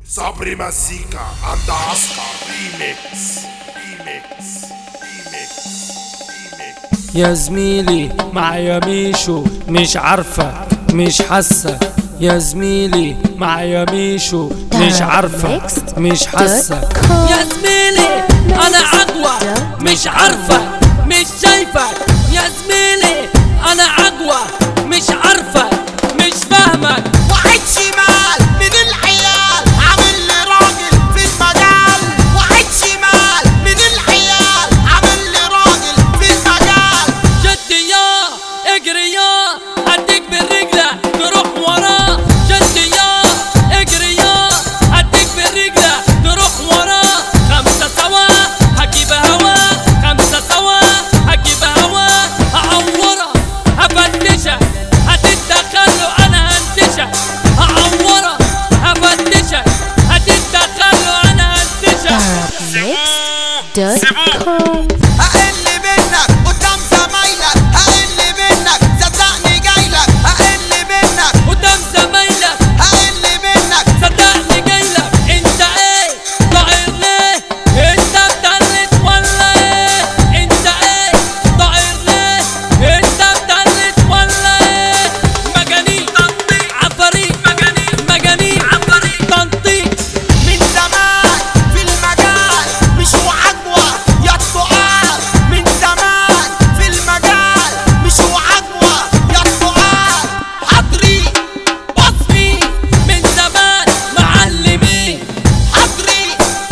صبري مزيكا عند عسكر ريميكس ريميكس ريميكس ريميكس يا زميلي معايا ميشو مش عارفة مش حاسة يا زميلي معايا ميشو مش عارفة مش حاسة يا زميلي انا عقوى مش عارفة مش شايفة يا زميلي انا عقوى مش عارفة مش فاهمك واحد شمال من العيال عامل لي راجل في المجال واحد شمال من العيال عامل لي راجل في المجال جدي يا اجري يا اديك بالرجلة تروح وراه جدي يا اجري يا اديك بالرجلة تروح وراه خمسة سوا هجيب هوا خمسة سوا هجيب هوا هعورة هفتشك هتتدخل له انا هنتشك هعورة هفتشك هتتدخل له انا هنتشك Mix.com هقل منك قدام زمايلك هقل منك صدقني جايلك هقل منك قدام زمايلك هقل منك صدقني جايلك انت ايه ضاير ليه انت بتقلد ولا ايه انت ايه ضاير ليه انت بتقلد ولا ايه مجانين عفاريت مجانين مجانين عفاريت تنطيط من زمان في المجال مش وعجوة يا الطعال من زمان في المجال مش وعجوة يا الطعال حضري بصمي من زمان معلمين حضري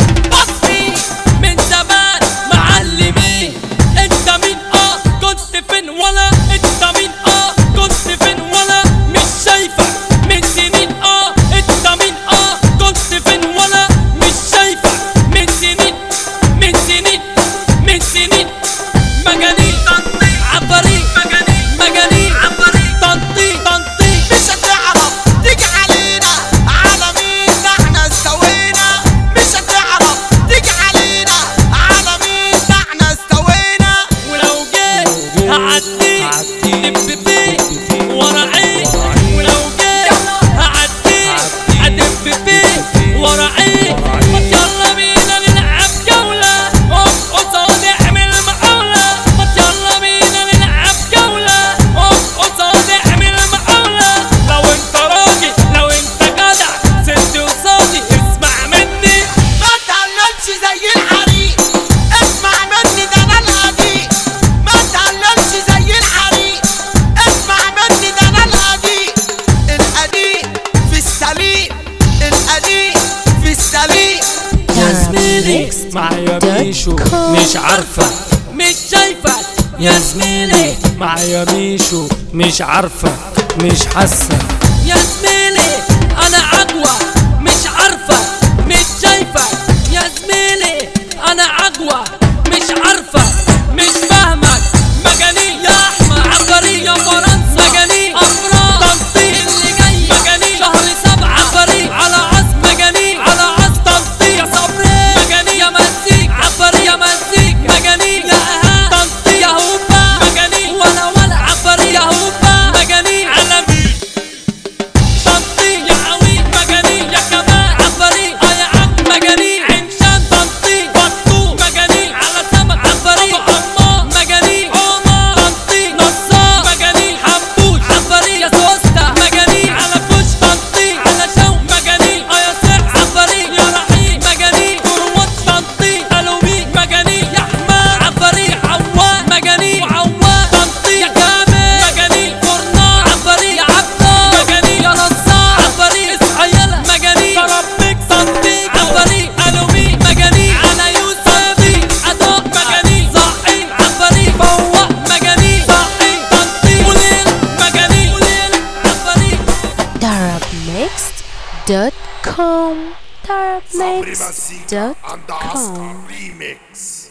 بصمي من زمان معلمين انت مين اه كنت فين ولا انت مين اه كنت فين ولا مش شايفك من سنين اه انت مين اه كنت فين ولا مش شايفك من سنين من سنين من سنين مجانين عفاريت مجانين مجانين عفاريت تنطيط تنطيط مش هتعرف تيجي علينا على مين ده احنا استوينا مش هتعرف تيجي علينا على مين ده احنا استوينا ولو جيت هعديك هعديك، دب فيك فيك، ورا عيني ولو جيت هعديك ادب فيك ورا عيني ما يلا بينا نلعب جولة اقف قصاد اعمل محاولة ما يلا بينا نلعب جولة اقف قصاد اعمل محاولة لو انت راجل لو انت جدع سد قصادي اسمع مني ما تعلمش زي الحريق اسمع مني ده انا القديم ما تعلمش زي الحريق اسمع مني ده انا القديم القديم في السليم القديم في السليم يا زميلي معايا ميشو مش عارفة مش شايفك يا زميلي معايا ميشو مش عارفة مش حاسة يا زميلي انا عقوى مش عارفة مش شايفك يا زميلي انا عقوى مش عارفة مش فاهمك مجانين يا احمد عبقري يا فرنسا مجانين امراض تنطيط اللي جاي مجانين شهر سبعة عبقري على عصر مجانين على عصر تنطيط يا صبري مجانين يا مزيك عبقري يا مزيك مجانين يا اها تنطيط يا هوبا مجانين ولا ولا عبقري يا هوبا مجانين على مين تنطيط يا عويل مجانين يا كمان عفاريت اه يا عم مجانين عمشان تنطيط بطوط مجانين على سمك عفاريت ابو عمار مجانين عمر تنطيط نصار مجانين حبوش عفاريت يا سوسته مجانين على كوش تنطيط على شو مجانين اه يا سح عفاريت يا رحيم مجانين كروات تنطيط الوميك مجانين يا حمار عفاريت عواد مجانين وعواد تنطيط يا كامل مجانين فرنار عفاريت يا عبدال مجانين يا نصار عفاريت اصحى يلا مجانين كربك تنطيط عفاريت الوميك مجانين على يوسف ادوق مجانين صحي عفاريت فوق مجانين صحي تنطيط وليل مجانين وليل عفاريت Darabmixed.com صبري مزيكا عند عسكر Darabmixed.com ريميكس